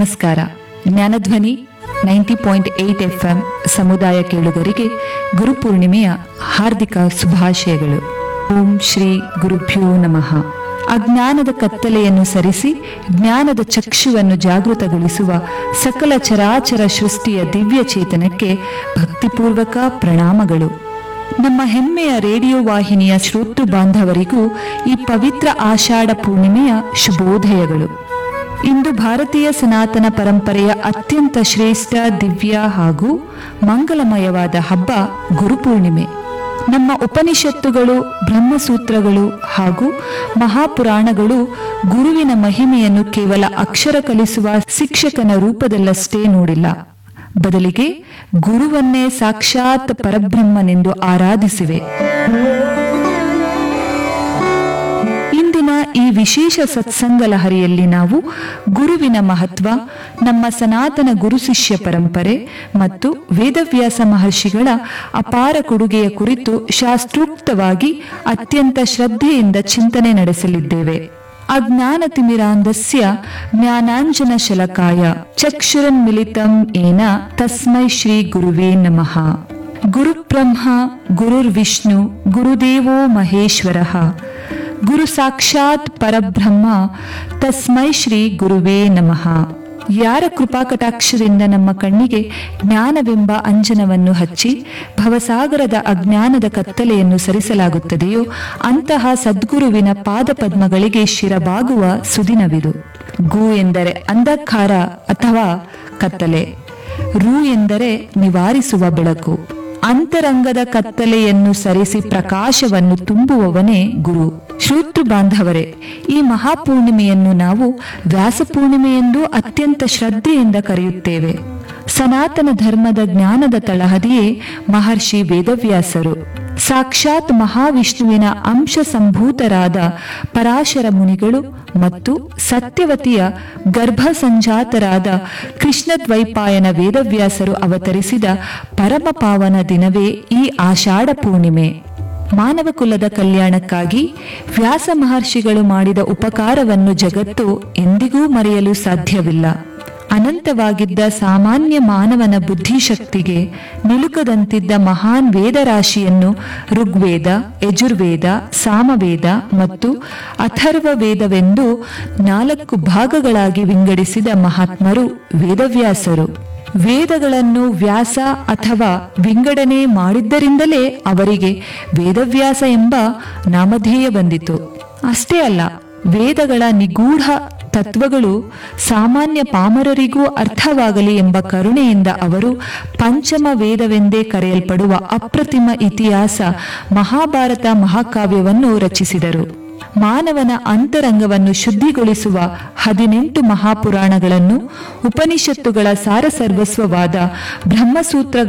ನಮಸ್ಕಾರ Jnanadhwani ninety point eight F M ಸಮುದಾಯ ಕೇಳುಗರಿಗೆ ಗುರುಪೂರ್ಣಿಮೆಯ ಹಾರ್ದಿಕ ಶುಭಾಶಯಗಳು ಓಂ ಶ್ರೀ ಗುರುಭ್ಯೋ ನಮಃ ಅಜ್ಞಾನದ ಕತ್ತಲೆಯನ್ನು ಸರಿಸಿ ಜ್ಞಾನದ ಚಕ್ಷುವನ್ನು ಜಾಗೃತಗೊಳಿಸುವ ಸಕಲ ಚರಾಚರ ಸೃಷ್ಟಿಯ ದಿವ್ಯ ಚೇತನಕ್ಕೆ ಭಕ್ತಿಪೂರ್ವಕ ಪ್ರಣಾಮಗಳು ನಮ್ಮ ಹೆಮ್ಮೆಯ ರೇಡಿಯೋ ವಾಹಿನಿಯ ಶ್ರೋತೃ ಬಾಂಧವರಿಗೂ ಈ ಪವಿತ್ರ ಆಷಾಢ ಪೂರ್ಣಿಮೆಯ ಶುಭೋದಯಗಳು ಇಂದು ಭಾರತೀಯ ಸನಾತನ ಪರಂಪರೆಯ ಅತ್ಯಂತ ಶ್ರೇಷ್ಠ ದಿವ್ಯ ಹಾಗೂ ಮಂಗಲಮಯವಾದ ಹಬ್ಬ ಗುರುಪೂರ್ಣಿಮೆ ನಮ್ಮ ಉಪನಿಷತ್ತುಗಳು ಬ್ರಹ್ಮಸೂತ್ರಗಳು ಹಾಗೂ ಮಹಾಪುರಾಣಗಳು ಗುರುವಿನ ಮಹಿಮೆಯನ್ನು ಕೇವಲ ಅಕ್ಷರ ಕಲಿಸುವ ಶಿಕ್ಷಕನ ರೂಪದಲ್ಲಷ್ಟೇ ನೋಡಿಲ್ಲ ಬದಲಿಗೆ ಗುರುವನ್ನೇ ಸಾಕ್ಷಾತ್ ಪರಬ್ರಹ್ಮನೆಂದು ಆರಾಧಿಸಿವೆ ಇಂದಿನ ಈ ವಿಶೇಷ ಸತ್ಸಂಗ ಲಹರಿಯಲ್ಲಿ ನಾವು ಗುರುವಿನ ಮಹತ್ವ ನಮ್ಮ ಸನಾತನ ಗುರು ಶಿಷ್ಯ ಪರಂಪರೆ ಮತ್ತು ವೇದವ್ಯಾಸ ಮಹರ್ಷಿಗಳ ಅಪಾರ ಕೊಡುಗೆಯ ಕುರಿತು ಶಾಸ್ತ್ರೋಕ್ತವಾಗಿ ಅತ್ಯಂತ ಶ್ರದ್ಧೆಯಿಂದ ಚಿಂತನೆ ನಡೆಸಲಿದ್ದೇವೆ ಅಜ್ಞಾನತಿಮಿರಾಂಧಸ್ಯ ಜ್ಞಾನಾಂಜನ ಶಲಕಾಯ ಚಕ್ಷುರನ್ಮಿಲಿತಂ ಏನ ತಸ್ಮೈ ಶ್ರೀ ಗುರುವೇ ನಮಃ ಗುರುಬ್ರಹ್ಮ ಗುರುರ್ವಿಷ್ಣು ಗುರುದೇವೋ ಮಹೇಶ್ವರಃ ಗುರು ಸಾಕ್ಷಾತ್ ಪರಬ್ರಹ್ಮ ತಸ್ಮೈ ಶ್ರೀ ಗುರುವೇ ನಮಃ ಯಾರ ಕೃಪಾಕಟಾಕ್ಷರಿಂದ ನಮ್ಮ ಕಣ್ಣಿಗೆ ಜ್ಞಾನವೆಂಬ ಅಂಜನವನ್ನು ಹಚ್ಚಿ ಭವಸಾಗರದ ಅಜ್ಞಾನದ ಕತ್ತಲೆಯನ್ನು ಸರಿಸಲಾಗುತ್ತದೆಯೋ ಅಂತಹ ಸದ್ಗುರುವಿನ ಪಾದಪದ್ಮಗಳಿಗೆ ಶಿರಬಾಗುವ ಸುದಿನವಿದು ಗು ಎಂದರೆ ಅಂಧಕಾರ ಅಥವಾ ಕತ್ತಲೆ ರು ಎಂದರೆ ನಿವಾರಿಸುವ ಬೆಳಕು ಅಂತರಂಗದ ಕತ್ತಲೆಯನ್ನು ಸರಿಸಿ ಪ್ರಕಾಶವನ್ನು ತುಂಬುವವನೇ ಗುರು ಶ್ರೋತೃ ಬಾಂಧವರೇ ಈ ಮಹಾಪೂರ್ಣಿಮೆಯನ್ನು ನಾವು ವ್ಯಾಸ ಪೂರ್ಣಿಮೆ ಎಂದು ಅತ್ಯಂತ ಶ್ರದ್ಧೆಯಿಂದ ಕರೆಯುತ್ತೇವೆ ಸನಾತನ ಧರ್ಮದ ಜ್ಞಾನದ ತಳಹದಿಯೇ ಮಹರ್ಷಿ ವೇದವ್ಯಾಸರು ಸಾಕ್ಷಾತ್ ಮಹಾವಿಷ್ಣುವಿನ ಅಂಶ ಸಂಭೂತರಾದ ಪರಾಶರ ಮುನಿಗಳು ಮತ್ತು ಸತ್ಯವತಿಯ ಗರ್ಭ ಸಂಜಾತರಾದ ಕೃಷ್ಣದ್ವೈಪಾಯನ ವೇದವ್ಯಾಸರು ಅವತರಿಸಿದ ಪರಮ ಪಾವನ ದಿನವೇ ಈ ಆಷಾಢ ಪೂರ್ಣಿಮೆ ಮಾನವ ಕುಲದ ಕಲ್ಯಾಣಕ್ಕಾಗಿ ವ್ಯಾಸ ಮಹರ್ಷಿಗಳು ಮಾಡಿದ ಉಪಕಾರವನ್ನು ಜಗತ್ತು ಎಂದಿಗೂ ಮರೆಯಲು ಸಾಧ್ಯವಿಲ್ಲ ಅನಂತವಾಗಿದ್ದ ಸಾಮಾನ್ಯ ಮಾನವನ ಬುದ್ಧಿಶಕ್ತಿಗೆ ನಿಲುಕದಂತಿದ್ದ ಮಹಾನ್ ವೇದರಾಶಿಯನ್ನು ಋಗ್ವೇದ ಯಜುರ್ವೇದ ಸಾಮವೇದ ಮತ್ತು ಅಥರ್ವ ವೇದವೆಂದು ನಾಲ್ಕು ಭಾಗಗಳಾಗಿ ವಿಂಗಡಿಸಿದ ಮಹಾತ್ಮರು ವೇದವ್ಯಾಸರು ವೇದಗಳನ್ನು ವ್ಯಾಸ ಅಥವಾ ವಿಂಗಡಣೆ ಮಾಡಿದ್ದರಿಂದಲೇ ಅವರಿಗೆ ವೇದವ್ಯಾಸ ಎಂಬ ನಾಮಧೇಯ ಬಂದಿತು ಅಷ್ಟೇ ಅಲ್ಲ ವೇದಗಳ ನಿಗೂಢ ತತ್ವಗಳು ಸಾಮಾನ್ಯ ಪಾಮರರಿಗೂ ಅರ್ಥವಾಗಲಿ ಎಂಬ ಕರುಣೆಯಿಂದ ಅವರು ಪಂಚಮ ವೇದವೆಂದೇ ಕರೆಯಲ್ಪಡುವ ಅಪ್ರತಿಮ ಇತಿಹಾಸ ಮಹಾಭಾರತ ಮಹಾಕಾವ್ಯವನ್ನು ರಚಿಸಿದರು ಮಾನವನ ಅಂತರಂಗವನ್ನು ಶುದ್ಧಿಗೊಳಿಸುವ ಹದಿನೆಂಟು ಮಹಾಪುರಾಣಗಳನ್ನು ಉಪನಿಷತ್ತುಗಳ ಸಾರಸರ್ವಸ್ವವಾದ ಬ್ರಹ್ಮಸೂತ್ರ